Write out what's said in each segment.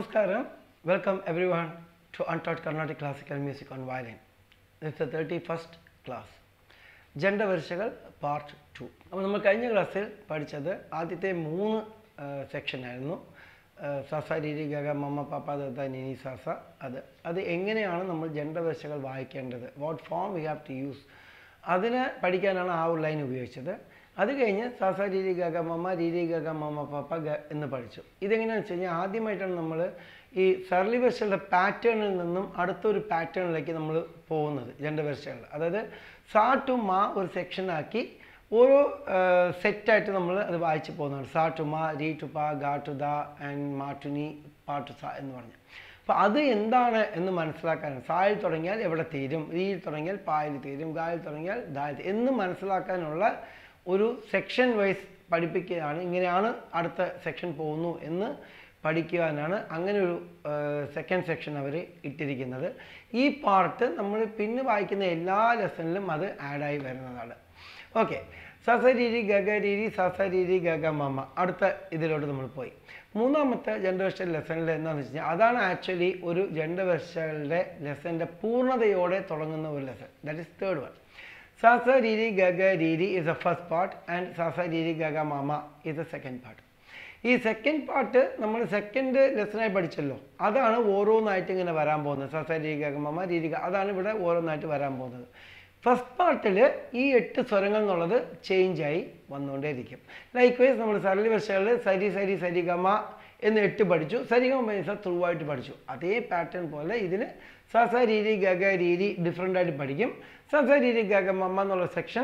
Namaskaram. Welcome everyone to Untaught Carnatic Classical Music on Violin. This is the 31st class. ജണ്ട വരിശകൾ part two അപ്പോൾ നമ്മൾ കഴിഞ്ഞ ക്ലാസ്സിൽ പഠിച്ചത് ആദ്യത്തെ മൂന്ന് സെക്ഷൻ ആയിരുന്നു സസ രീതി ഗഗ മമ്മ പാപ്പ ദത്ത നിനി സസ അത് അത് എങ്ങനെയാണ് നമ്മൾ ജണ്ട വരിശകൾ വായിക്കേണ്ടത് what form we have to use അതിന് പഠിക്കാനാണ് ആ ഒരു ലൈൻ ഉപയോഗിച്ചത് അത് കഴിഞ്ഞ് സാസ രീതി ഗഗ മമ്മ രീതി ഗഗ മമ്മ പപ്പ ഗ എന്ന് പഠിച്ചു ഇതെങ്ങനെയാണെന്ന് വെച്ച് കഴിഞ്ഞാൽ ആദ്യമായിട്ടാണ് നമ്മൾ ഈ സർലി വെർഷകളുടെ പാറ്റേണിൽ നിന്നും അടുത്തൊരു പാറ്റേണിലേക്ക് നമ്മൾ പോകുന്നത് രണ്ട് വെർഷകളിൽ അതായത് സാ ടു മാ ഒരു സെക്ഷനാക്കി ഓരോ സെറ്റായിട്ട് നമ്മൾ അത് വായിച്ച് പോകുന്നതാണ് സാ ടു മാ രീ ടു പാ ഗാ ടു ദ ആൻഡ് മാ ടു നീ പാ ടു സ എന്ന് പറഞ്ഞ് അപ്പോൾ അത് എന്താണ് എന്ന് മനസ്സിലാക്കാനാണ് സായിൽ തുടങ്ങിയാൽ എവിടെ തീരും രീയിൽ തുടങ്ങിയാൽ പായിൽ തീരും ഗായിൽ തുടങ്ങിയാൽ ദായിൽ തീരും എന്ന് മനസ്സിലാക്കാനുള്ള ഒരു സെക്ഷൻ വൈസ് പഠിപ്പിക്കുകയാണ് ഇങ്ങനെയാണ് അടുത്ത സെക്ഷൻ പോകുന്നു എന്ന് പഠിക്കുവാനാണ് അങ്ങനെ ഒരു സെക്കൻഡ് സെക്ഷൻ അവർ ഇട്ടിരിക്കുന്നത് ഈ പാർട്ട് നമ്മൾ പിന്നെ വായിക്കുന്ന എല്ലാ ലെസണിലും അത് ആഡായി വരുന്നതാണ് ഓക്കെ സസരീരി ഗഗരീരി സസരീരി ഗഗ മമ അടുത്ത ഇതിലോട്ട് നമ്മൾ പോയി മൂന്നാമത്തെ ജനറേഷൻ ലെസണിൽ എന്താണെന്ന് വെച്ച് കഴിഞ്ഞാൽ അതാണ് ആക്ച്വലി ഒരു ജനറേഷനുകളുടെ ലെസൻ്റെ പൂർണ്ണതയോടെ തുടങ്ങുന്ന ഒരു lesson that is third one സാസ രീരി ഗഗ രീരി is a first part and സാസ രീരി ഗഗ മാമ ഇസ് എ സെക്കൻഡ് പാർട്ട് ഈ സെക്കൻഡ് പാർട്ട് നമ്മൾ സെക്കൻഡ് ലെസണായി പഠിച്ചല്ലോ അതാണ് ഓരോന്നായിട്ട് ഇങ്ങനെ വരാൻ പോകുന്നത് സസ രീരി ഗഗ മാമ രീരി ഗ അതാണ് ഇവിടെ ഓരോന്നായിട്ട് വരാൻ പോകുന്നത് ഫസ്റ്റ് പാർട്ടിൽ ഈ എട്ട് സ്വരങ്ങൾ എന്നുള്ളത് ചേഞ്ചായി വന്നുകൊണ്ടേയിരിക്കും ലൈക്ക് വൈസ് നമ്മൾ സരളി വർഷകളിൽ സരി സരി സരി ഗമ എന്ന് എട്ട് പഠിച്ചു സരിഗമ പൈസ ത്രൂ ആയിട്ട് പഠിച്ചു അതേ പാറ്റേൺ പോലെ ഇതിന് സസ രീതി ഗഗ രീതി ഡിഫറെൻ്റ് ആയിട്ട് പഠിക്കും സസ രീതി ഗഗ മമ്മ എന്നുള്ള സെക്ഷൻ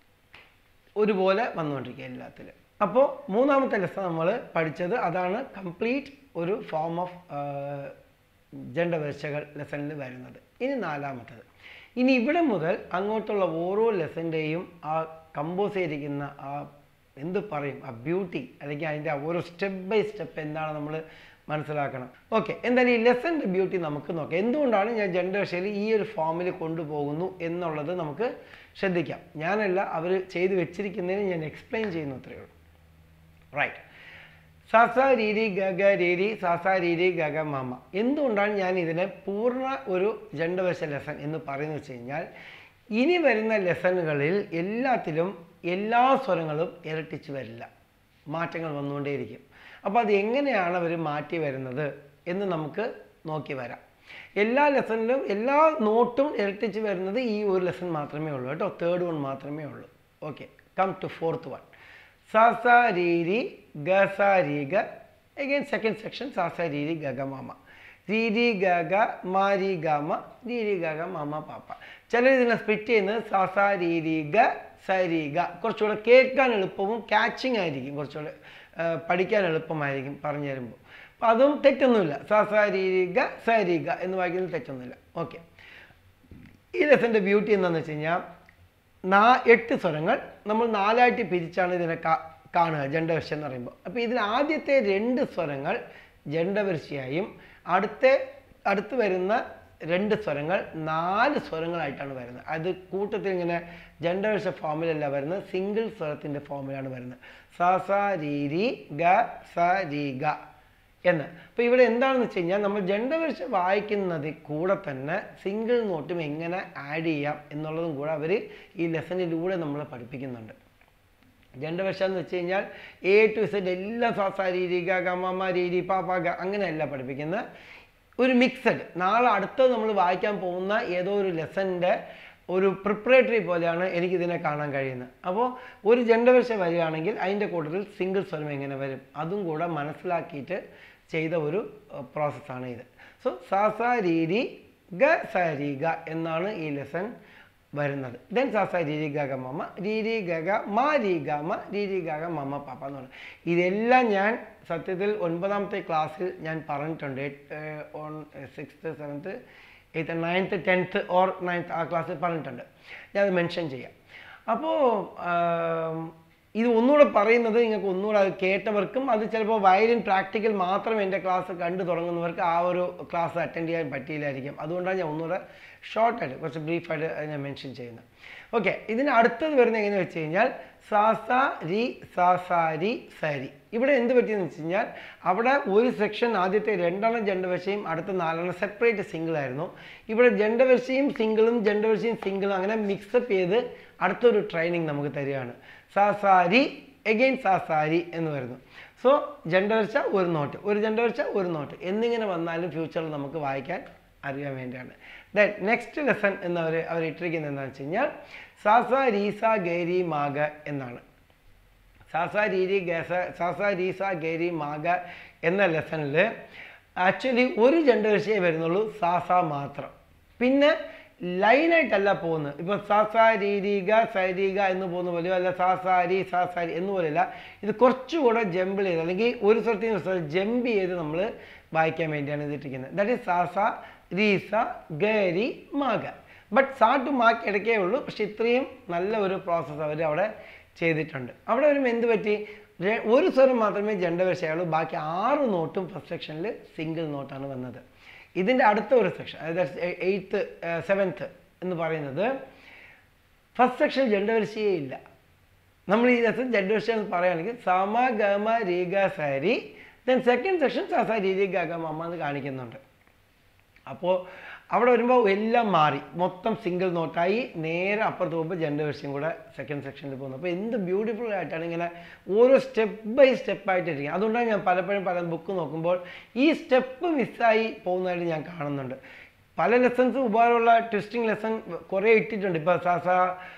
ഒരുപോലെ വന്നുകൊണ്ടിരിക്കുക എല്ലാത്തിലും അപ്പോൾ മൂന്നാമത്തെ ലെസൺ നമ്മൾ പഠിച്ചത് അതാണ് കംപ്ലീറ്റ് ഒരു ഫോം ഓഫ് ജണ്ടവരിച്ചകൾ ലെസണിൽ വരുന്നത് ഇനി നാലാമത്തത് ഇനി ഇവിടെ മുതൽ അങ്ങോട്ടുള്ള ഓരോ ലെസൻ്റെയും ആ കമ്പോസ് ചെയ്തിരിക്കുന്ന ആ എന്ത് പറയും ആ ബ്യൂട്ടി അല്ലെങ്കിൽ അതിൻ്റെ ഓരോ സ്റ്റെപ്പ് ബൈ സ്റ്റെപ്പ് എന്താണ് നമ്മൾ മനസ്സിലാക്കണം ഓക്കെ എന്തായാലും ഈ ലെസൻ്റെ ബ്യൂട്ടി നമുക്ക് നോക്കാം എന്തുകൊണ്ടാണ് ഞാൻ ജനറേഷനിൽ ഈ ഒരു ഫോമിൽ കൊണ്ടുപോകുന്നു എന്നുള്ളത് നമുക്ക് ശ്രദ്ധിക്കാം ഞാനല്ല അവർ ചെയ്തു വെച്ചിരിക്കുന്നതിന് ഞാൻ എക്സ്പ്ലെയിൻ ചെയ്യുന്നു അത്രയേ ഉള്ളൂ റൈറ്റ് സാസ രീതി ഗഗ രീതി സാസ രീതി ഗഗ മാമ എന്തുകൊണ്ടാണ് ഞാൻ ഇതിനെ പൂർണ്ണ ഒരു ജണ്ടവശ ലെസൺ എന്ന് പറയുന്നത് വെച്ച് കഴിഞ്ഞാൽ ഇനി വരുന്ന ലെസണുകളിൽ എല്ലാത്തിലും എല്ലാ സ്വരങ്ങളും ഇരട്ടിച്ച് വരില്ല മാറ്റങ്ങൾ വന്നുകൊണ്ടേയിരിക്കും അപ്പോൾ അത് എങ്ങനെയാണ് അവർ മാറ്റി വരുന്നത് എന്ന് നമുക്ക് നോക്കി വരാം എല്ലാ ലെസണിലും എല്ലാ നോട്ടും ഇരട്ടിച്ച് വരുന്നത് ഈ ഒരു ലെസൺ മാത്രമേ ഉള്ളൂ കേട്ടോ തേർഡ് വൺ മാത്രമേ ഉള്ളൂ okay come to fourth one സാസ രീരി ഗസ രീഗ അഗൈൻ സെക്കൻഡ് സെക്ഷൻ സാസ രീരി ഗഗ മാമ രീരി ഗഗ മാരി ഗമ രീരി ഗഗ മാമ പാപ്പ ചിലർ ഇതിനെ സ്പ്ലിറ്റ് ചെയ്യുന്നത് സാസ രീരി ഗ സരി ഗ കുറച്ചുകൂടെ കേൾക്കാൻ എളുപ്പവും കാച്ചിങ് ആയിരിക്കും കുറച്ചുകൂടെ പഠിക്കാൻ എളുപ്പമായിരിക്കും പറഞ്ഞു തരുമ്പോൾ അപ്പോൾ അതും തെറ്റൊന്നുമില്ല സാസ രീരി ഗ സരി ഗ എന്ന് വായിക്കുന്നത് തെറ്റൊന്നുമില്ല ഓക്കെ ഈ ലെസൻ്റെ ബ്യൂട്ടി എന്താണെന്ന് വെച്ച് കഴിഞ്ഞാൽ നാ എട്ട് സ്വരങ്ങൾ നമ്മൾ നാലായിട്ട് പിരിച്ചാണ് ഇതിനെ കാണുക ജണ്ടവരിശ എന്ന് പറയുമ്പോൾ അപ്പോൾ ഇതിൽ ആദ്യത്തെ രണ്ട് സ്വരങ്ങൾ ജണ്ടവരിശയായും അടുത്ത അടുത്ത് വരുന്ന രണ്ട് സ്വരങ്ങൾ നാല് സ്വരങ്ങളായിട്ടാണ് വരുന്നത് അത് കൂട്ടത്തിൽ ഇങ്ങനെ ജണ്ടവരിശ ഫോമിലല്ല വരുന്നത് സിംഗിൾ സ്വരത്തിൻ്റെ ഫോമിലാണ് വരുന്നത് സ സ രീ രി ഗ സ രി ഗ എന്ന് അപ്പോൾ ഇവിടെ എന്താണെന്ന് വെച്ച് കഴിഞ്ഞാൽ നമ്മൾ ജണ്ടവരിശ വായിക്കുന്നതിൽ കൂടെ തന്നെ സിംഗിൾ നോട്ടും എങ്ങനെ ആഡ് ചെയ്യാം എന്നുള്ളതും കൂടെ അവർ ഈ ലെസണിലൂടെ നമ്മളെ പഠിപ്പിക്കുന്നുണ്ട് ജണ്ടവശ എന്ന് വെച്ച് കഴിഞ്ഞാൽ എ ടു സെഡ് എല്ലാം സാസാ രീതി ഗ ഗമ രീതി പാപ്പ ഗ അങ്ങനെയല്ല പഠിപ്പിക്കുന്നത് ഒരു മിക്സഡ് നാളെ അടുത്തത് നമ്മൾ വായിക്കാൻ പോകുന്ന ഏതോ ഒരു ലെസൻ്റെ ഒരു പ്രിപ്പറേറ്ററി പോലെയാണ് എനിക്കിതിനെ കാണാൻ കഴിയുന്നത് അപ്പോൾ ഒരു ജണ്ടവശ വരികയാണെങ്കിൽ അതിൻ്റെ കൂട്ടത്തിൽ സിംഗിൾ സ്വരം എങ്ങനെ വരും അതും കൂടെ മനസ്സിലാക്കിയിട്ട് ചെയ്ത ഒരു പ്രോസസ്സാണ് ഇത് സോ സാസ രീതി ഗ സ രീ ഗ എന്നാണ് ഈ ലെസൺ വരുന്നത് ദെൻ സാസ രീരി ഗഗ മമ രീരി ഗഗ മാ രീ ഗമ രീരി ഗഗ മമ പാപ്പ എന്ന് പറയുന്നത് ഇതെല്ലാം ഞാൻ സത്യത്തിൽ ഒൻപതാമത്തെ ക്ലാസ്സിൽ ഞാൻ പറഞ്ഞിട്ടുണ്ട് on sixth seventh eighth ninth tenth or ninth ആ ക്ലാസ്സിൽ പറഞ്ഞിട്ടുണ്ട് ഞാനത് മെൻഷൻ ചെയ്യാം അപ്പോൾ ഇത് ഒന്നുകൂടെ പറയുന്നത് നിങ്ങൾക്ക് ഒന്നുകൂടെ അത് കേട്ടവർക്കും അത് ചിലപ്പോൾ വയലിൻ പ്രാക്ടിക്കൽ മാത്രം എൻ്റെ ക്ലാസ് കണ്ടു തുടങ്ങുന്നവർക്ക് ആ ഒരു ക്ലാസ് അറ്റൻഡ് ചെയ്യാൻ പറ്റിയില്ലായിരിക്കും അതുകൊണ്ടാണ് ഞാൻ ഒന്നുകൂടെ ഷോർട്ടായിട്ട് കുറച്ച് ബ്രീഫായിട്ട് ഞാൻ മെൻഷൻ ചെയ്യുന്നത് ഓക്കെ ഇതിന് അടുത്തത് വരുന്നത് എങ്ങനെ വെച്ച് കഴിഞ്ഞാൽ സാസ രി സാസാരി സരി ഇവിടെ എന്ത് പറ്റിയെന്ന് വെച്ച് കഴിഞ്ഞാൽ അവിടെ ഒരു സെക്ഷൻ ആദ്യത്തെ രണ്ടെണ്ണം ജണ്ടവശയും അടുത്ത നാലെണ്ണം സെപ്പറേറ്റ് സിംഗിൾ ആയിരുന്നു ഇവിടെ ജണ്ടവശയും സിംഗിളും ജണ്ടവശയും സിംഗിളും അങ്ങനെ മിക്സപ്പ് ചെയ്ത് അടുത്തൊരു ട്രെയിനിങ് നമുക്ക് തരികയാണ് സാസാരി എഗെയിൻ സാസാരി എന്ന് വരുന്നു സോ ജണ്ടവരിച്ച ഒരു നോട്ട് ഒരു ജണ്ടവരിച്ച ഒരു നോട്ട് എന്നിങ്ങനെ വന്നാലും ഫ്യൂച്ചറിൽ നമുക്ക് വായിക്കാൻ അറിയാൻ വേണ്ടിയാണ് ദെൻ നെക്സ്റ്റ് ലെസൺ എന്നവർ അവർ ഇട്ടിരിക്കുന്നത് എന്താണെന്ന് വെച്ച് കഴിഞ്ഞാൽ സാസ രീസ ഗേരി മാഗ എന്നാണ് സാസ രീരി ഗസ സാസ രീസ ഗേരി മാഗ എന്ന ലെസണിൽ ആക്ച്വലി ഒരു ജണ്ടവരിച്ചേ വരുന്നുള്ളൂ സാസ മാത്രം പിന്നെ ലൈനായിട്ടല്ല പോകുന്നത് ഇപ്പോൾ സാസ രീരിക സരിക എന്ന് പോകുന്ന പോലെയോ അല്ല സാസാരി സാസാരി എന്ന് പോലെയല്ല ഇത് കുറച്ചുകൂടെ ജമ്പിൾ ചെയ്ത് അല്ലെങ്കിൽ ഒരു സ്ഥലത്ത് നിന്ന് സ്ഥലത്ത് ജമ്പ് ചെയ്ത് നമ്മൾ വായിക്കാൻ വേണ്ടിയാണ് ഇത് ഇട്ടിരിക്കുന്നത് ദാറ്റ് ഈസ് സാസ രീസ ഗരി മാഗ ബട്ട് സാ ടു മാക്ക് ഇടയ്ക്കേ ഉള്ളൂ പക്ഷെ ഇത്രയും നല്ല ഒരു പ്രോസസ്സ് അവർ അവിടെ ചെയ്തിട്ടുണ്ട് അവിടെ വരുമ്പോൾ എന്ത് പറ്റി രെ- ഒരു സ്വരം മാത്രമേ ജണ്ടവശയുള്ളൂ ബാക്കി ആറ് നോട്ടും ഫസ്റ്റ് സെക്ഷനിൽ സിംഗിൾ നോട്ടാണ് വന്നത് ഇതിൻ്റെ അടുത്ത ഒരു സെക്ഷൻ അതായത് എയ്ത്ത് സെവൻത്ത് എന്ന് പറയുന്നത് ഫസ്റ്റ് സെക്ഷൻ ജണ്ടവരിശയേ ഇല്ല നമ്മൾ ഈ രസം ജഡ്വശ എന്ന് പറയുകയാണെങ്കിൽ സമ ഗമ രീഗ സാരി ദെൻ സെക്കൻഡ് സെക്ഷൻ സസ രീതി ഗ ഗ മമ്മ എന്ന് കാണിക്കുന്നുണ്ട് അപ്പോൾ അവിടെ വരുമ്പോൾ എല്ലാം മാറി മൊത്തം സിംഗിൾ നോട്ടായി നേരെ അപ്പുറത്ത് പോകുമ്പോൾ ജെൻഡർ വെർഷൻ കൂടെ സെക്കൻഡ് സെക്ഷനിൽ പോകുന്നത് അപ്പോൾ എന്ത് ബ്യൂട്ടിഫുൾ ആയിട്ടാണ് ഇങ്ങനെ ഓരോ സ്റ്റെപ്പ് ബൈ സ്റ്റെപ്പായിട്ട് ഇരിക്കുന്നത് അതുകൊണ്ടാണ് ഞാൻ പലപ്പോഴും പല ബുക്ക് നോക്കുമ്പോൾ ഈ സ്റ്റെപ്പ് മിസ്സായി പോകുന്നതായിട്ട് ഞാൻ കാണുന്നുണ്ട് പല ലെസൺസും ഉപകാരമുള്ള ട്വിസ്റ്റിംഗ് ലെസൺ കുറേ ഇട്ടിട്ടുണ്ട് ഇപ്പോൾ സാസ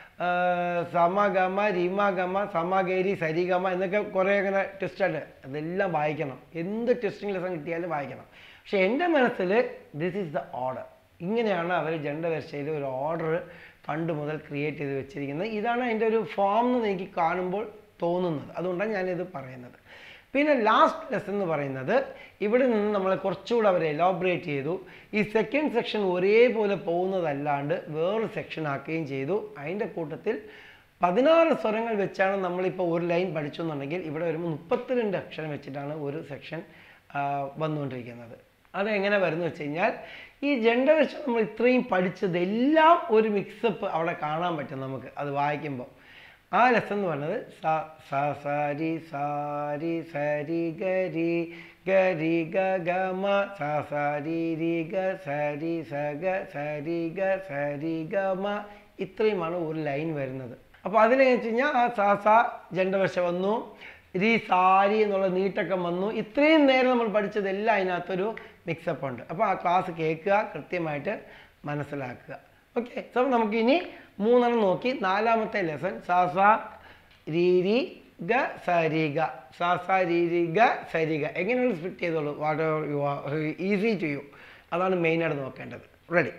സമ ഗമ രീമ ഗമ സമഗേരി സരിഗമ എന്നൊക്കെ കുറേ അങ്ങനെ ട്വിസ്റ്റായിട്ട് അതെല്ലാം വായിക്കണം എന്ത് ട്വിസ്റ്റിംഗ് ലെസൺ കിട്ടിയാലും വായിക്കണം പക്ഷേ എൻ്റെ മനസ്സിൽ ദിസ് ഈസ് ദ ഓർഡർ ഇങ്ങനെയാണ് അവർ ജണ്ടവർഷയിൽ ഒരു ഓർഡർ പണ്ട് മുതൽ ക്രിയേറ്റ് ചെയ്ത് വെച്ചിരിക്കുന്നത് ഇതാണ് അതിൻ്റെ ഒരു ഫോം എന്ന് എനിക്ക് കാണുമ്പോൾ തോന്നുന്നത് അതുകൊണ്ടാണ് ഞാനിത് പറയുന്നത് പിന്നെ ലാസ്റ്റ് ലെസൺ എന്ന് പറയുന്നത് ഇവിടെ നിന്ന് നമ്മൾ കുറച്ചുകൂടെ അവർ എലോബറേറ്റ് ചെയ്തു ഈ സെക്കൻഡ് സെക്ഷൻ ഒരേപോലെ പോകുന്നതല്ലാണ്ട് വേറൊരു സെക്ഷൻ ആക്കുകയും ചെയ്തു അതിൻ്റെ കൂട്ടത്തിൽ പതിനാറ് സ്വരങ്ങൾ വെച്ചാണ് നമ്മളിപ്പോൾ ഒരു ലൈൻ പഠിച്ചു എന്നുണ്ടെങ്കിൽ ഇവിടെ വരുമ്പോൾ മുപ്പത്തിരണ്ട് അക്ഷരം വെച്ചിട്ടാണ് ഒരു സെക്ഷൻ വന്നുകൊണ്ടിരിക്കുന്നത് അതെങ്ങനെ വരുന്നു വെച്ച് കഴിഞ്ഞാൽ ഈ ജെൻഡർ വെച്ച് നമ്മൾ ഇത്രയും പഠിച്ചതെല്ലാം ഒരു മിക്സപ്പ് അവിടെ കാണാൻ പറ്റും നമുക്ക് അത് വായിക്കുമ്പോൾ ആ ലെസൺ എന്ന് പറയുന്നത് സ സ സരി സാരി സരി ഗരി ഗരി ഗ ഗ മ സ സരി രി ഗ സരി സ ഗ സരി ഗ സരി ഗ മ ഇത്രയുമാണ് ഒരു ലൈൻ വരുന്നത് അപ്പോൾ അതിനെന്ന് വെച്ച് കഴിഞ്ഞാൽ ആ സ സ ജണ്ടവശ വന്നു രീ സാരി എന്നുള്ള നീട്ടക്കം വന്നു ഇത്രയും നേരം നമ്മൾ പഠിച്ചതെല്ലാം അതിനകത്തൊരു മിക്സപ്പ് ഉണ്ട് അപ്പോൾ ആ ക്ലാസ് കേൾക്കുക കൃത്യമായിട്ട് മനസ്സിലാക്കുക ഓക്കെ സോ നമുക്ക് ഇനി മൂന്നെണ്ണം നോക്കി നാലാമത്തെ ലെസൺ സാസ രീരി ഗ സരിഗ സാസ രീരി ഗ സരിഗ എങ്ങനെയാണ് സ്പ്ലിറ്റ് ചെയ്തോളൂ what you are easy to you അതാണ് മെയിനായിട്ട് നോക്കേണ്ടത് റെഡി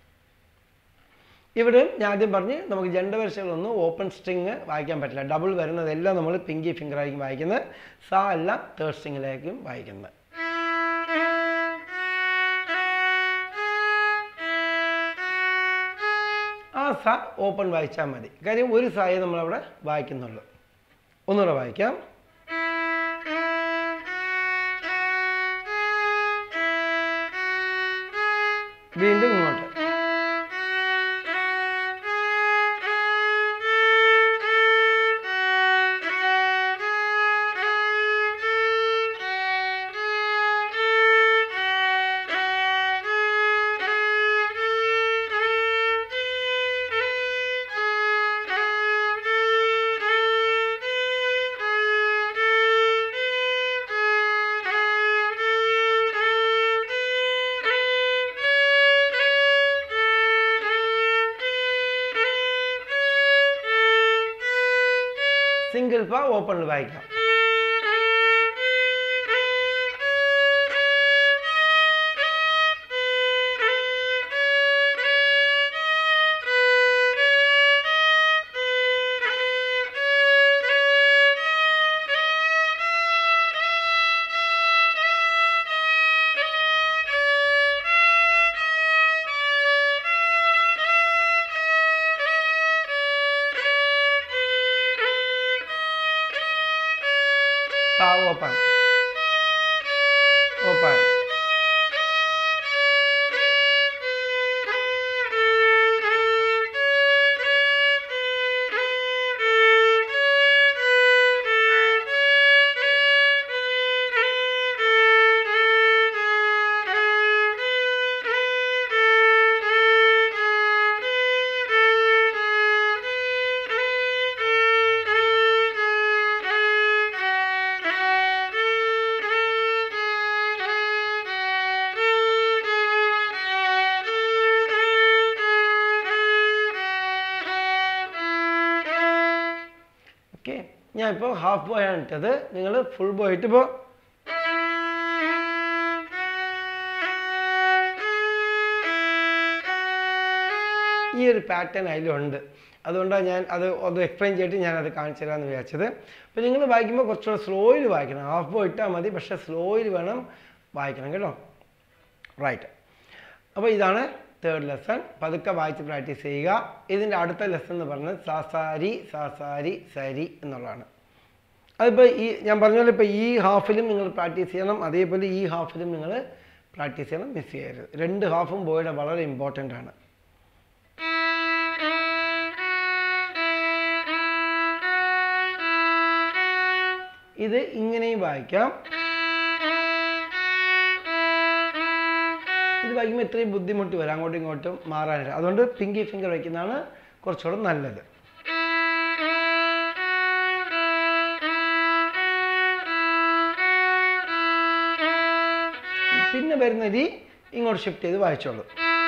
ഇവിടെ ഞാൻ ആദ്യം പറഞ്ഞ് നമുക്ക് ജെൻഡർ വെർഷകളൊന്നും ഓപ്പൺ സ്ട്രിങ് വായിക്കാൻ പറ്റില്ല ഡബിൾ വരുന്നതെല്ലാം നമ്മൾ പിങ്കി ഫിംഗർ ആയിരിക്കും വായിക്കുന്നത് സാ എല്ലാം തേർഡ് സ്ട്രിങ്ങിലായിരിക്കും വായിക്കുന്നത് ആ സ ഓപ്പൺ വായിച്ചാൽ മതി കാര്യം ഒരു സായെ നമ്മളവിടെ വായിക്കുന്നുള്ളൂ ഒന്നുകൂടെ വായിക്കാം വീണ്ടും ഇങ്ങോട്ട് സിംഗിൾ പാ ഓപ്പണിൽ വായിക്കാം പാ ഓപ്പൺ ഓപ്പൺ ഓക്കെ ഞാൻ ഇപ്പോൾ ഹാഫ് ബോയ് ആണ് ഇട്ടത് നിങ്ങൾ ഫുൾ ബോയ് ഇട്ടിപ്പോൾ ഈ ഒരു പാറ്റേൺ അതിലുണ്ട് അതുകൊണ്ടാണ് ഞാൻ അത് ഒന്ന് എക്സ്പ്ലെയിൻ ചെയ്തിട്ട് ഞാൻ അത് കാണിച്ചു തരാമെന്ന് വിചാരിച്ചത് അപ്പോൾ നിങ്ങൾ വായിക്കുമ്പോൾ കുറച്ചുകൂടെ സ്ലോയിൽ വായിക്കണം ഹാഫ് ബോ ഇട്ടാൽ മതി പക്ഷേ സ്ലോയിൽ വേണം വായിക്കണം കേട്ടോ റൈറ്റ് അപ്പോൾ ഇതാണ് തേർഡ് ലെസൺ പതുക്കെ വായിച്ച് പ്രാക്ടീസ് ചെയ്യുക ഇതിൻ്റെ അടുത്ത ലെസൺ എന്ന് പറഞ്ഞത് സാസാരി സാസാരി സരി എന്നുള്ളതാണ് അതിപ്പോൾ ഈ ഞാൻ പറഞ്ഞ പോലെ ഇപ്പോൾ ഈ ഹാഫിലും നിങ്ങൾ പ്രാക്ടീസ് ചെയ്യണം അതേപോലെ ഈ ഹാഫിലും നിങ്ങൾ പ്രാക്ടീസ് ചെയ്യണം മിസ് ചെയ്യരുത് രണ്ട് ഹാഫും ബോയുടെ വളരെ ഇമ്പോർട്ടൻ്റ് ആണ് ഇത് ഇങ്ങനെയും വായിക്കാം ഇത് വായിക്കുമ്പോൾ ഇത്രയും ബുദ്ധിമുട്ട് വരും അങ്ങോട്ടും ഇങ്ങോട്ടും മാറാനായിട്ട് അതുകൊണ്ട് പിങ്കി ഫിംഗർ വയ്ക്കുന്നതാണ് കുറച്ചുകൂടെ നല്ലത് പിന്നെ വരുന്ന രീ ഇങ്ങോട്ട് ഷിഫ്റ്റ് ചെയ്ത് വായിച്ചോളൂ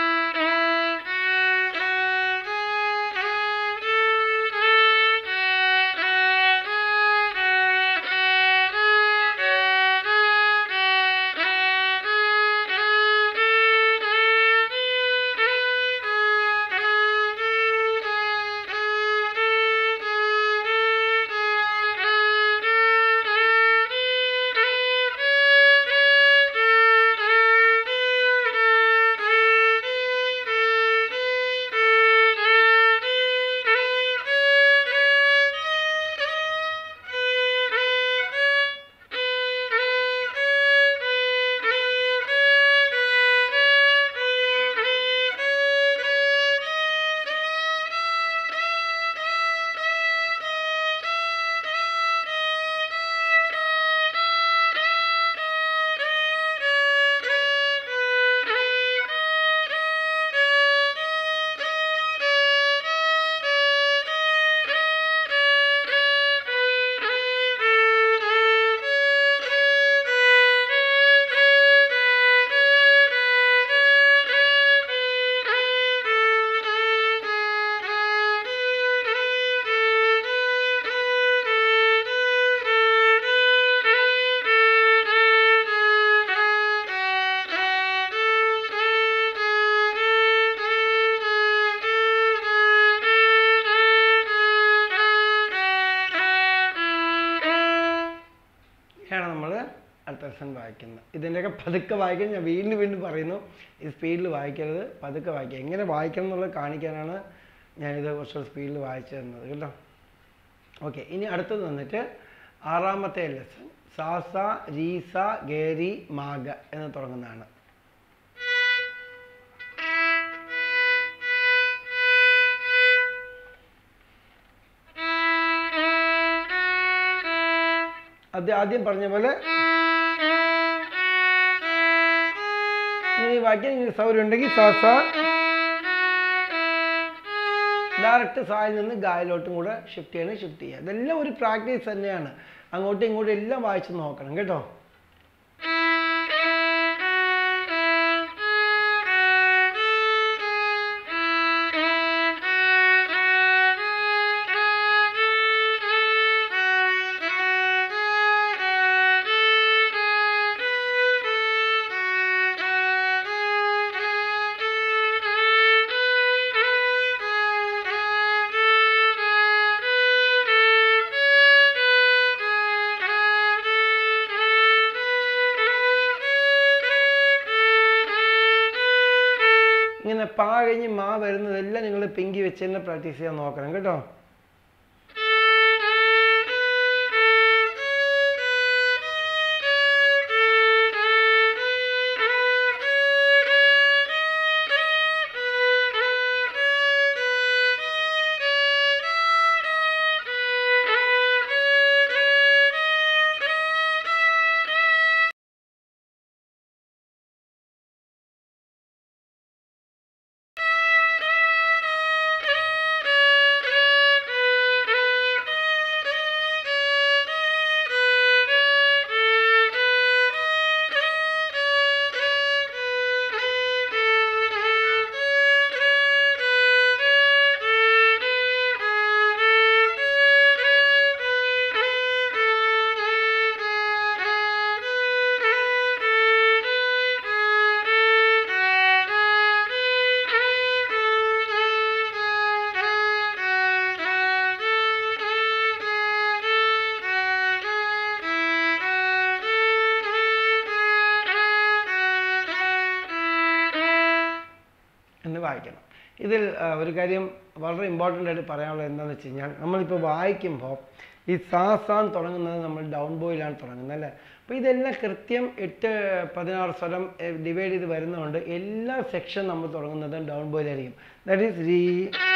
ആണ് നമ്മൾ അടുത്ത ലെസൺ വായിക്കുന്നത് ഇതിൻ്റെയൊക്കെ പതുക്കെ വായിക്കാൻ ഞാൻ വീണ്ടും വീണ്ടും പറയുന്നു ഈ സ്പീഡിൽ വായിക്കരുത് പതുക്കെ വായിക്കുക എങ്ങനെ വായിക്കണം എന്നുള്ളത് കാണിക്കാനാണ് ഞാനിത് കുറച്ചുകൂടി സ്പീഡിൽ വായിച്ചു തന്നത് കേട്ടോ ഓക്കെ ഇനി അടുത്തത് വന്നിട്ട് ആറാമത്തെ ലെസൺ സാസ രീസ ഗേരി മാഗ എന്ന് തുടങ്ങുന്നതാണ് അത് ആദ്യം പറഞ്ഞ പോലെ ഇനി വായിക്കാൻ നിങ്ങൾക്ക് സൗകര്യം ഉണ്ടെങ്കിൽ സാസ ഡയറക്റ്റ് സായിൽ നിന്ന് ഗായലോട്ടും കൂടെ ഷിഫ്റ്റ് ചെയ്യണം ഷിഫ്റ്റ് ചെയ്യുക ഇതെല്ലാം ഒരു പ്രാക്ടീസ് തന്നെയാണ് അങ്ങോട്ടും ഇങ്ങോട്ടും എല്ലാം വായിച്ച് നോക്കണം കേട്ടോ ഇങ്ങനെ പാ കഴിഞ്ഞ് മാ വരുന്നതെല്ലാം നിങ്ങൾ പിങ്കി വെച്ച് തന്നെ പ്രാക്ടീസ് ചെയ്യാൻ നോക്കണം കേട്ടോ വായിക്കണം ഇതിൽ ആ, ഒരു കാര്യം വളരെ ഇമ്പോർട്ടൻ്റ് ആയിട്ട് പറയാനുള്ളത് എന്താണെന്ന് വെച്ച് കഴിഞ്ഞാൽ നമ്മളിപ്പോൾ വായിക്കുമ്പോൾ ഈ സാ സാൻ തുടങ്ങുന്നത് നമ്മൾ ഡൗൺ ബോയിലാണ് തുടങ്ങുന്നത് അല്ലേ അപ്പോൾ ഇതെല്ലാം കൃത്യം എട്ട് പതിനാറ് സ്വരം ഡിവൈഡ് ചെയ്ത് വരുന്നതുകൊണ്ട് എല്ലാ സെക്ഷൻ നമ്മൾ തുടങ്ങുന്നത് ഡൗൺ ബോയിലായിരിക്കും ദാറ്റ് ഈസ് രീ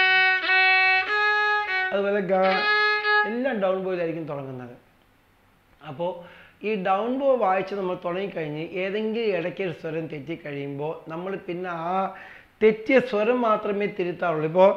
അതുപോലെ ഗ എല്ലാം ഡൗൺ ബോയിലായിരിക്കും തുടങ്ങുന്നത് അപ്പോൾ ഈ ഡൗൺ ബോ വായിച്ച് നമ്മൾ തുടങ്ങിക്കഴിഞ്ഞ് ഏതെങ്കിലും ഇടയ്ക്ക് ഒരു സ്വരം തെറ്റിക്കഴിയുമ്പോൾ നമ്മൾ പിന്നെ ആ തെറ്റിയ സ്വരം മാത്രമേ തിരുത്താറുള്ളൂ ഇപ്പോൾ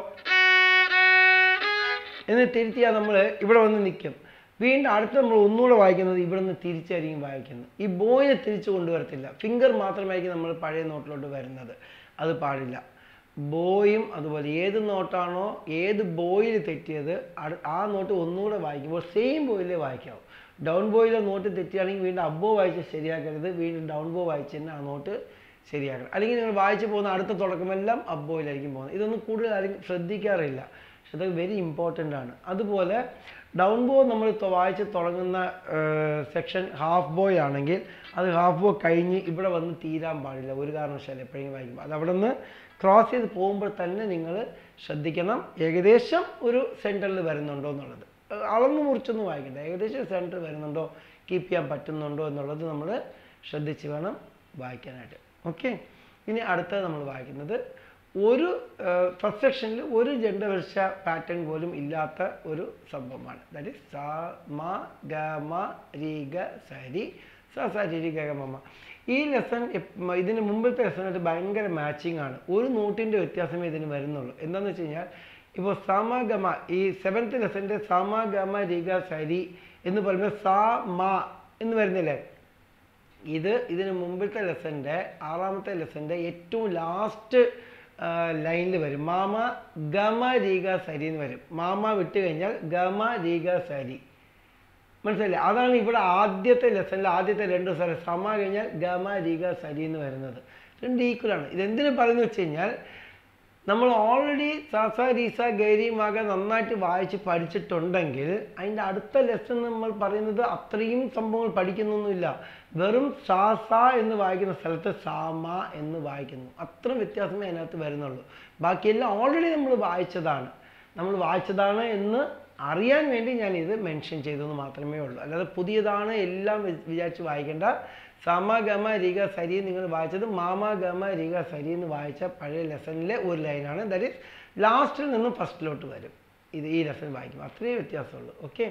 എന്ന് തിരുത്തിയാൽ നമ്മൾ ഇവിടെ വന്ന് നിൽക്കും വീണ്ടും അടുത്ത് നമ്മൾ ഒന്നുകൂടെ വായിക്കുന്നത് ഇവിടെ നിന്ന് തിരിച്ചായിരിക്കും വായിക്കുന്നത് ഈ ബോയിനെ തിരിച്ചു കൊണ്ടുവരത്തില്ല ഫിംഗർ മാത്രമായിരിക്കും നമ്മൾ പഴയ നോട്ടിലോട്ട് വരുന്നത് അത് പാടില്ല ബോയും അതുപോലെ ഏത് നോട്ടാണോ ഏത് ബോയിൽ തെറ്റിയത് അടു- ആ നോട്ട് ഒന്നുകൂടെ വായിക്കുമ്പോൾ സെയിം ബോയിലേ വായിക്കാവൂ ഡൗൺ ബോയിലെ നോട്ട് തെറ്റിയാണെങ്കിൽ വീണ്ടും അബ്ബോ വായിച്ച് ശരിയാക്കരുത് വീണ്ടും ഡൗൺ ബോ വായിച്ച് തന്നെ ആ നോട്ട് ശരിയാക്കണം അല്ലെങ്കിൽ നിങ്ങൾ വായിച്ച് പോകുന്ന അടുത്ത തുടക്കമെല്ലാം അബ്ബോയിലായിരിക്കും പോകുന്നത് ഇതൊന്നും കൂടുതൽ ആരും ശ്രദ്ധിക്കാറില്ല പക്ഷെ അത് വെരി ഇമ്പോർട്ടൻ്റ് ആണ് അതുപോലെ ഡൗൺ ബോ നമ്മൾ തൊ- വായിച്ച് തുടങ്ങുന്ന സെക്ഷൻ ഹാഫ് ബോയ് ആണെങ്കിൽ അത് ഹാഫ് ബോ കഴിഞ്ഞ് ഇവിടെ വന്ന് തീരാൻ പാടില്ല ഒരു കാരണവശാലും എപ്പോഴെങ്കിലും വായിക്കുമ്പോൾ അത് അവിടെ നിന്ന് ക്രോസ് ചെയ്ത് പോകുമ്പോൾ തന്നെ നിങ്ങൾ ശ്രദ്ധിക്കണം ഏകദേശം ഒരു സെൻറ്ററിൽ വരുന്നുണ്ടോ എന്നുള്ളത് ഏഹ് അളന്ന് മുറിച്ചൊന്നും വായിക്കണ്ട ഏകദേശം സെൻറ്റർ വരുന്നുണ്ടോ കീപ്പ് ചെയ്യാൻ പറ്റുന്നുണ്ടോ എന്നുള്ളത് നമ്മൾ ശ്രദ്ധിച്ച് വേണം വായിക്കാനായിട്ട് ഓക്കെ ഇനി അടുത്തത് നമ്മൾ വായിക്കുന്നത് ഒരു ഫസ്റ്റ് സെക്ഷനിൽ ഒരു ജണ്ടവർഷ പാറ്റേൺ പോലും ഇല്ലാത്ത ഒരു സംഭവമാണ് ദാറ്റ് ഇസ് സ മ ഗ മ രി ഗ സ രി സ സ രി രി ഗ ഗ മ മ ഈ ലെസൺ ഇതിന് മുമ്പത്തെ ലെസണായിട്ട് ഭയങ്കര മാച്ചിങ് ആണ് ഒരു നോട്ടിൻ്റെ വ്യത്യാസമേ ഇതിന് വരുന്നുള്ളൂ എന്താണെന്ന് വെച്ച് കഴിഞ്ഞാൽ ഇപ്പോൾ സമഗമ ഈ സെവൻത്ത് ലെസൻ്റെ സമഗമ രിഗ സരി എന്ന് പറയുമ്പോൾ സ മ എന്ന് വരുന്നില്ലേ ഇത് ഇതിന് മുമ്പത്തെ ലെസൻ്റെ ആറാമത്തെ ലെസൻ്റെ ഏറ്റവും ലാസ്റ്റ് ലൈനിൽ വരും മാമ ഗമ രീഗ സരി എന്ന് വരും മാമ വിട്ട് കഴിഞ്ഞാൽ ഗമ രീഗ സരി മനസ്സിലായില്ലേ അതാണ് ഇവിടെ ആദ്യത്തെ ലെസണിൽ ആദ്യത്തെ രണ്ട് സ്ഥലം സമ കഴിഞ്ഞാൽ ഗമ രീഗ സരി എന്ന് വരുന്നത് രണ്ട് ഈക്വൽ ആണ് ഇതെന്തിനു പറയുന്നത് വെച്ച് കഴിഞ്ഞാൽ നമ്മൾ ഓൾറെഡി സാസ രീസ ഗൈരി മക നന്നായിട്ട് വായിച്ച് പഠിച്ചിട്ടുണ്ടെങ്കിൽ അതിൻ്റെ അടുത്ത ലെസൺ നമ്മൾ പറയുന്നത് അത്രയും സംഭവങ്ങൾ പഠിക്കുന്നൊന്നുമില്ല വെറും സാസ എന്ന് വായിക്കുന്ന സ്ഥലത്ത് സാമ എന്ന് വായിക്കുന്നു അത്ര വ്യത്യാസമേ അതിനകത്ത് വരുന്നുള്ളൂ ബാക്കിയെല്ലാം ഓൾറെഡി നമ്മൾ വായിച്ചതാണ് നമ്മൾ വായിച്ചതാണ് എന്ന് അറിയാൻ വേണ്ടി ഞാൻ ഇത് മെൻഷൻ ചെയ്തെന്ന് മാത്രമേ ഉള്ളൂ അല്ലാതെ പുതിയതാണ് എല്ലാം വി- വിചാരിച്ച് വായിക്കേണ്ട സമ ഗമ രിഗ സരി നിങ്ങൾ വായിച്ചത് മാമ ഗമ രിഗ സരി എന്ന് വായിച്ച പഴയ ലെസണിലെ ഒരു ലൈനാണ് ദാറ്റ് ഈസ് ലാസ്റ്റിൽ നിന്ന് ഫസ്റ്റിലോട്ട് വരും ഇത് ഈ ലെസൺ വായിക്കും അത്രയേ വ്യത്യാസമുള്ളൂ ഓക്കെ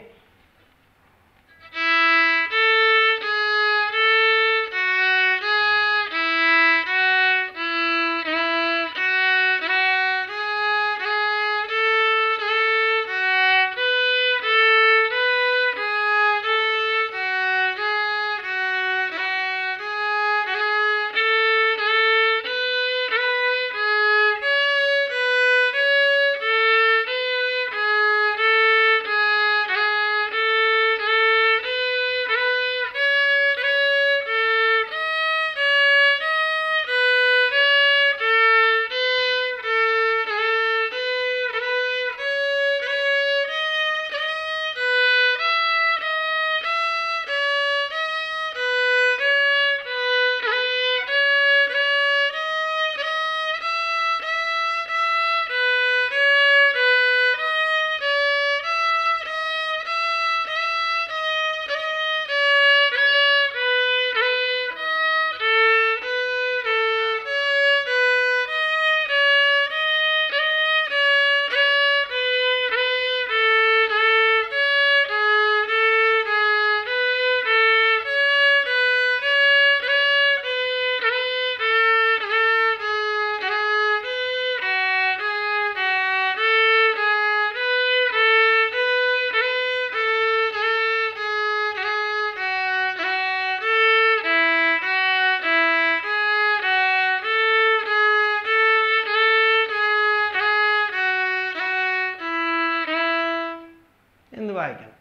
എന്ന് വായിക്കണം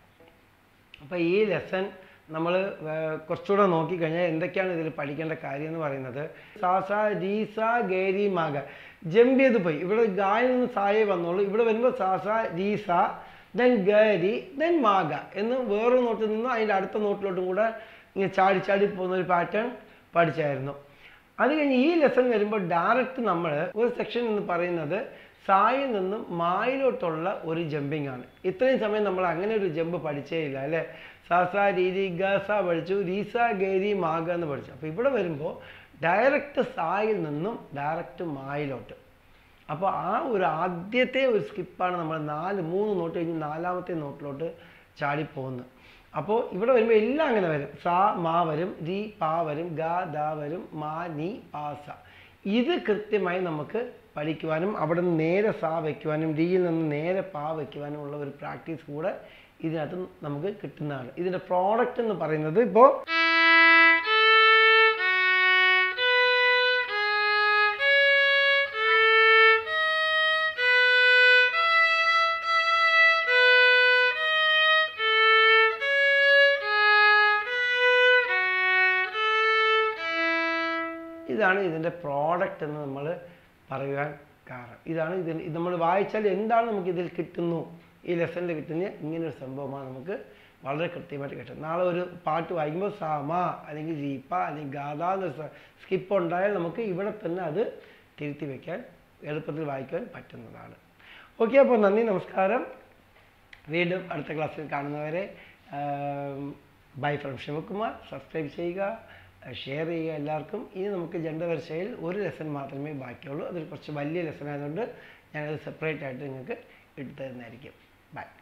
അപ്പോൾ ഈ ലെസൺ നമ്മൾ കുറച്ചുകൂടെ നോക്കിക്കഴിഞ്ഞാൽ എന്തൊക്കെയാണ് ഇതിൽ പഠിക്കേണ്ട കാര്യം എന്ന് പറയുന്നത് സാസ രീസ ഗേരി മാഗ ജമ്പ് ചെയ്ത് പോയി ഇവിടെ ഗായിൽ നിന്ന് സായേ വന്നോളൂ ഇവിടെ വരുമ്പോൾ സാസ രീസ ദെൻ ഗരി ദെൻ മാഗ എന്ന് വേറൊരു നോട്ടിൽ നിന്ന് അതിൻ്റെ അടുത്ത നോട്ടിലോട്ടും കൂടെ ഇങ്ങനെ ചാടി ചാടി പോകുന്ന ഒരു പാറ്റേൺ പഠിച്ചായിരുന്നു അത് കഴിഞ്ഞ് ഈ ലെസൺ വരുമ്പോൾ ഡയറക്റ്റ് നമ്മൾ ഒരു സെക്ഷൻ എന്ന് പറയുന്നത് സായിൽ നിന്നും മായിലോട്ടുള്ള ഒരു ജമ്പിങ് ആണ് ഇത്രയും സമയം നമ്മൾ അങ്ങനെ ഒരു ജമ്പ് പഠിച്ചേ ഇല്ല അല്ലേ സാസ രീതി ഗസ പഠിച്ചു രീസ ഗേരി മാഗ എന്ന് പഠിച്ചു അപ്പോൾ ഇവിടെ വരുമ്പോൾ ഡയറക്റ്റ് സായിൽ നിന്നും ഡയറക്റ്റ് മായിലോട്ട് അപ്പോൾ ആ ഒരു ആദ്യത്തെ ഒരു സ്കിപ്പാണ് നമ്മൾ നാല് മൂന്ന് നോട്ട് കഴിഞ്ഞ് നാലാമത്തെ നോട്ടിലോട്ട് ചാടിപ്പോകുന്നത് അപ്പോൾ ഇവിടെ വരുമ്പോൾ എല്ലാം അങ്ങനെ വരും സാ മാ വരും രി പാ വരും ഗ ദ വരും മാ നീ പാസ ഇത് കൃത്യമായി നമുക്ക് പഠിക്കുവാനും അവിടെ നിന്ന് നേരെ സാ വയ്ക്കുവാനും രിയിൽ നിന്ന് നേരെ പാ വയ്ക്കുവാനും ഉള്ള ഒരു പ്രാക്ടീസ് കൂടെ ഇതിനകത്ത് നമുക്ക് കിട്ടുന്നതാണ് ഇതിൻ്റെ പ്രോഡക്റ്റ് എന്ന് പറയുന്നത് ഇപ്പോൾ ഇതാണ് ഇതിൻ്റെ പ്രോഡക്റ്റ് എന്ന് നമ്മൾ പറയുവാൻ കാരണം ഇതാണ് ഇതിന് ഇത് നമ്മൾ വായിച്ചാൽ എന്താണ് നമുക്ക് ഇതിൽ കിട്ടുന്നു ഈ ലെസണിൽ കിട്ടുന്ന ഇങ്ങനെ ഒരു സംഭവമാണ് നമുക്ക് വളരെ കൃത്യമായിട്ട് കിട്ടും നാളെ ഒരു പാട്ട് വായിക്കുമ്പോൾ സാമ അല്ലെങ്കിൽ ജീപ്പ അല്ലെങ്കിൽ ഗാഥ എന്നൊരു സ്കിപ്പ് ഉണ്ടായാൽ നമുക്ക് ഇവിടെ തന്നെ അത് തിരുത്തി വയ്ക്കാൻ എളുപ്പത്തിൽ വായിക്കാൻ പറ്റുന്നതാണ് ഓക്കെ അപ്പോൾ നന്ദി നമസ്കാരം വീണ്ടും അടുത്ത ക്ലാസ്സിൽ കാണുന്നവരെ ബൈ ഫ്രം ശിവകുമാർ സബ്സ്ക്രൈബ് ചെയ്യുക ഷെയർ ചെയ്യുക എല്ലാവർക്കും ഇനി നമുക്ക് ജണ്ടവർഷയിൽ ഒരു ലെസൺ മാത്രമേ ബാക്കിയുള്ളൂ അതൊരു കുറച്ച് വലിയ ലെസൺ ആയതുകൊണ്ട് ഞാനത് സെപ്പറേറ്റ് ആയിട്ട് നിങ്ങൾക്ക് എടുത്തു തരുന്നതായിരിക്കും ബൈ